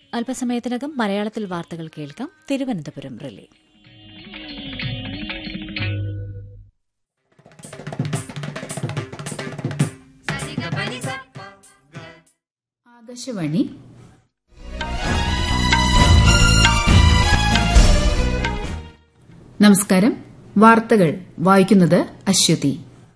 അല്പസമയത്തിനകം മലയാളത്തിൽ വാർത്തകൾ കേൾക്കാം തിരുവനന്തപുരം റിലേ ആകാശവാണി നമസ്കാരം വാർത്തകൾ വായിക്കുന്നത് അശ്വതി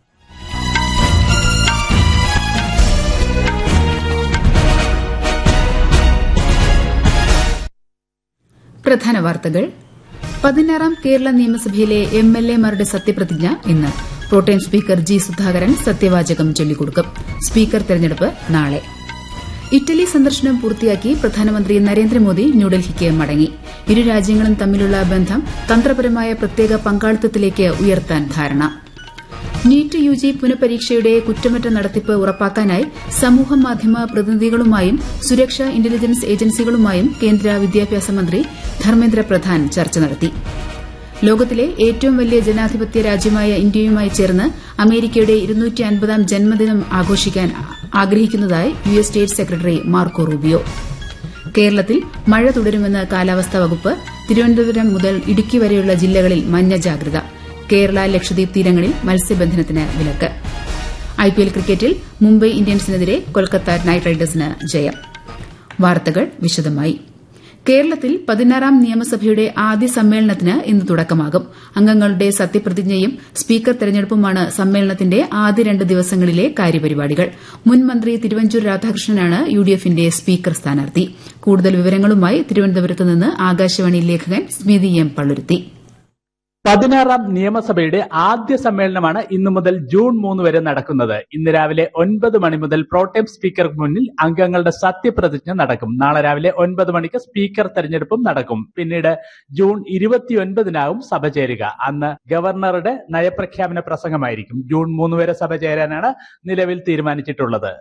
പ്രധാന വാർത്തകൾ പതിനാറാം കേരള നിയമസഭയിലെ എം എൽ എമാരുടെ സത്യപ്രതിജ്ഞ ഇന്ന് പ്രോട്ടേം സ്പീക്കർ ജി സുധാകരൻ സത്യവാചകം ചൊല്ലിക്കൊടുക്കും സ്പീക്കർ തെരഞ്ഞെടുപ്പ് നാളെ ഇറ്റലി സന്ദർശനം പൂർത്തിയാക്കി പ്രധാനമന്ത്രി നരേന്ദ്രമോദി ന്യൂഡൽഹിക്ക് മടങ്ങി ഇരു രാജ്യങ്ങളും തമ്മിലുള്ള ബന്ധം തന്ത്രപരമായ പ്രത്യേക പങ്കാളിത്തത്തിലേക്ക് ഉയർത്താൻ ധാരണ നീറ്റ് യുജി പുനഃപരീക്ഷയുടെ കുറ്റമറ്റ നടത്തിപ്പ് ഉറപ്പാക്കാനായി സമൂഹമാധ്യമ പ്രതിനിധികളുമായും സുരക്ഷാ ഇന്റലിജൻസ് ഏജൻസികളുമായും കേന്ദ്ര വിദ്യാഭ്യാസ മന്ത്രി ധർമ്മേന്ദ്ര പ്രധാൻ ചർച്ച നടത്തി ലോകത്തിലെ ഏറ്റവും വലിയ ജനാധിപത്യ രാജ്യമായ ഇന്ത്യയുമായി ചേർന്ന് അമേരിക്കയുടെ ഇരുന്നൂറ്റിയൻപതാം ജന്മദിനം ആഘോഷിക്കാൻ ആഗ്രഹിക്കുന്നതായി U S state secretary Marco Rubio കേരളത്തിൽ മഴ തുടരുമെന്ന് കാലാവസ്ഥാ വകുപ്പ് തിരുവനന്തപുരം മുതൽ ഇടുക്കി വരെയുള്ള ജില്ലകളിൽ മഞ്ഞ ജാഗ്രത കേരള ലക്ഷദ്വീപ് തീരങ്ങളിൽ മത്സ്യബന്ധനത്തിന് വിലക്ക് ഐപിഎൽ ക്രിക്കറ്റിൽ മുംബൈ ഇന്ത്യൻസിനെതിരെ കൊൽക്കത്ത നൈറ്റ് റൈഡേഴ്സിന് ജയം വാർത്തകൾ വിശദമായി കേരളത്തിൽ പതിനാറാം നിയമസഭയുടെ ആദ്യ സമ്മേളനത്തിന് ഇന്ന് തുടക്കമാകും അംഗങ്ങളുടെ സത്യപ്രതിജ്ഞയും സ്പീക്കർ തെരഞ്ഞെടുപ്പുമാണ് സമ്മേളനത്തിന്റെ ആദ്യ രണ്ട് ദിവസങ്ങളിലെ കാര്യപരിപാടികൾ മുൻ മന്ത്രി തിരുവഞ്ചൂർ രാധാകൃഷ്ണനാണ് യുഡിഎഫിന്റെ സ്പീക്കർ സ്ഥാനാർത്ഥി കൂടുതൽ വിവരങ്ങളുമായി തിരുവനന്തപുരത്ത് നിന്ന് ആകാശവാണി ലേഖകൻ സ്മിതി എം പള്ളുരുത്തി പതിനാറാം നിയമസഭയുടെ ആദ്യ സമ്മേളനമാണ് ഇന്നു മുതൽ ജൂൺ മൂന്ന് വരെ നടക്കുന്നത് ഇന്ന് രാവിലെ ഒൻപത് മണി മുതൽ പ്രോട്ടേം സ്പീക്കർക്ക് മുന്നിൽ അംഗങ്ങളുടെ സത്യപ്രതിജ്ഞ നടക്കും നാളെ രാവിലെ ഒൻപത് മണിക്ക് സ്പീക്കർ തെരഞ്ഞെടുപ്പും നടക്കും പിന്നീട് ജൂൺ ഇരുപത്തിയൊൻപതിനാവും സഭ ചേരുക അന്ന് ഗവർണറുടെ നയപ്രഖ്യാപന പ്രസംഗമായിരിക്കും ജൂൺ മൂന്ന് വരെ സഭ ചേരാനാണ് നിലവിൽ തീരുമാനിച്ചിട്ടുള്ളത്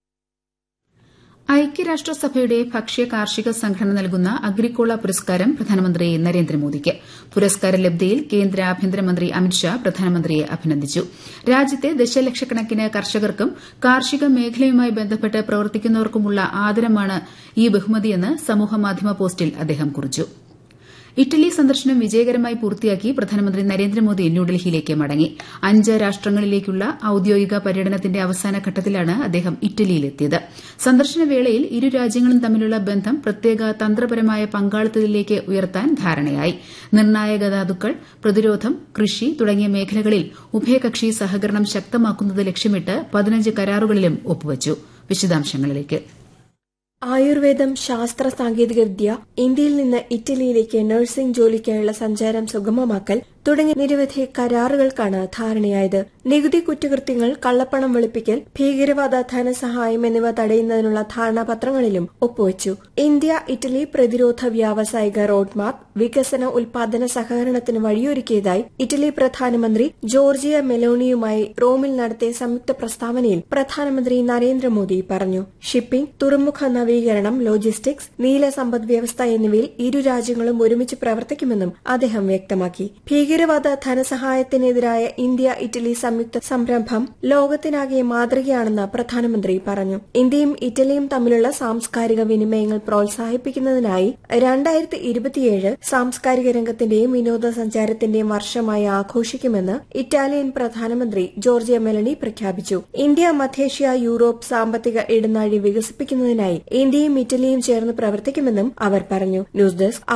ഐക്യരാഷ്ട്രസഭയുടെ ഭക്ഷ്യ കാർഷിക സംഘടന നൽകുന്ന അഗ്രിക്കോള പുരസ്കാരം പ്രധാനമന്ത്രി നരേന്ദ്രമോദിക്ക് പുരസ്കാര ലബ്ധിയിൽ കേന്ദ്ര ആഭ്യന്തരമന്ത്രി അമിത്ഷാ പ്രധാനമന്ത്രിയെ അഭിനന്ദിച്ചു രാജ്യത്തെ ദശലക്ഷക്കണക്കിന് കർഷകർക്കും കാർഷിക മേഖലയുമായി ബന്ധപ്പെട്ട് പ്രവർത്തിക്കുന്നവർക്കുമുള്ള ആദരമാണ് ഈ ബഹുമതിയെന്ന് സമൂഹമാധ്യമ പോസ്റ്റിൽ അദ്ദേഹം കുറിച്ചു ഇറ്റലി സന്ദർശനം വിജയകരമായി പൂർത്തിയാക്കി പ്രധാനമന്ത്രി നരേന്ദ്രമോദി ന്യൂഡൽഹിയിലേക്ക് മടങ്ങി അഞ്ച് രാഷ്ട്രങ്ങളിലേക്കുള്ള ഔദ്യോഗിക പര്യടനത്തിന്റെ അവസാന ഘട്ടത്തിലാണ് അദ്ദേഹം ഇറ്റലിയിലെത്തിയത് സന്ദർശന വേളയിൽ ഇരു രാജ്യങ്ങളും തമ്മിലുള്ള ബന്ധം പ്രത്യേക തന്ത്രപരമായ പങ്കാളിത്തത്തിലേക്ക് ഉയർത്താൻ ധാരണയായി നിർണായക ധാതുക്കൾ പ്രതിരോധം കൃഷി തുടങ്ങിയ മേഖലകളിൽ ഉഭയകക്ഷി സഹകരണം ശക്തമാക്കുന്നത് ലക്ഷ്യമിട്ട് പതിനഞ്ച് കരാറുകളിലും ഒപ്പുവച്ചു വിശദാംശങ്ങളിലേക്ക് ആയുർവേദം ശാസ്ത്ര സാങ്കേതികവിദ്യ ഇന്ത്യയിൽ നിന്ന് ഇറ്റലിയിലേക്ക് നഴ്സിംഗ് ജോലിക്കായുള്ള സഞ്ചാരം സുഗമമാക്കൽ തുടങ്ങിയ നിരവധി കരാറുകൾക്കാണ് ധാരണയായത് നികുതി കുറ്റകൃത്യങ്ങൾ കള്ളപ്പണം വെളുപ്പിക്കൽ ഭീകരവാദ ധനസഹായം എന്നിവ തടയുന്നതിനുള്ള ധാരണാപത്രങ്ങളിലും ഒപ്പുവച്ചു ഇന്ത്യ ഇറ്റലി പ്രതിരോധ വ്യാവസായിക റോഡ് മാപ്പ് വികസന ഉൽപാദന സഹകരണത്തിന് വഴിയൊരുക്കിയതായി ഇറ്റലി പ്രധാനമന്ത്രി ജോർജിയ മെലോണിയുമായി റോമിൽ നടത്തിയ സംയുക്ത പ്രസ്താവനയിൽ പ്രധാനമന്ത്രി നരേന്ദ്രമോദി പറഞ്ഞു ഷിപ്പിംഗ് തുറമുഖ നവീകരണം ലോജിസ്റ്റിക്സ് നീല സമ്പദ് വ്യവസ്ഥ എന്നിവയിൽ ഇരു രാജ്യങ്ങളും ഒരുമിച്ച് പ്രവർത്തിക്കുമെന്നും അദ്ദേഹം വ്യക്തമാക്കി ഭീകരവാദ ധനസഹായത്തിനെതിരായ ഇന്ത്യ ഇറ്റലി സംയുക്ത സംരംഭം ലോകത്തിനാകെ മാതൃകയാണെന്ന് പ്രധാനമന്ത്രി പറഞ്ഞു ഇന്ത്യയും ഇറ്റലിയും തമ്മിലുള്ള സാംസ്കാരിക വിനിമയങ്ങൾ പ്രോത്സാഹിപ്പിക്കുന്നതിനായി രണ്ടായിരത്തി ഇരുപത്തിയേഴ് സാംസ്കാരിക രംഗത്തിന്റെയും വിനോദസഞ്ചാരത്തിന്റെയും വർഷമായി ആഘോഷിക്കുമെന്ന് ഇറ്റാലിയൻ പ്രധാനമന്ത്രി ജോർജിയ മെലണി പ്രഖ്യാപിച്ചു ഇന്ത്യ മധ്യേഷ്യ യൂറോപ്പ് സാമ്പത്തിക ഇടനാഴി വികസിപ്പിക്കുന്നതിനായി ഇന്ത്യയും ഇറ്റലിയും ചേർന്ന് പ്രവർത്തിക്കുമെന്നും അവർ പറഞ്ഞു ന്യൂസ് ഡെസ്ക്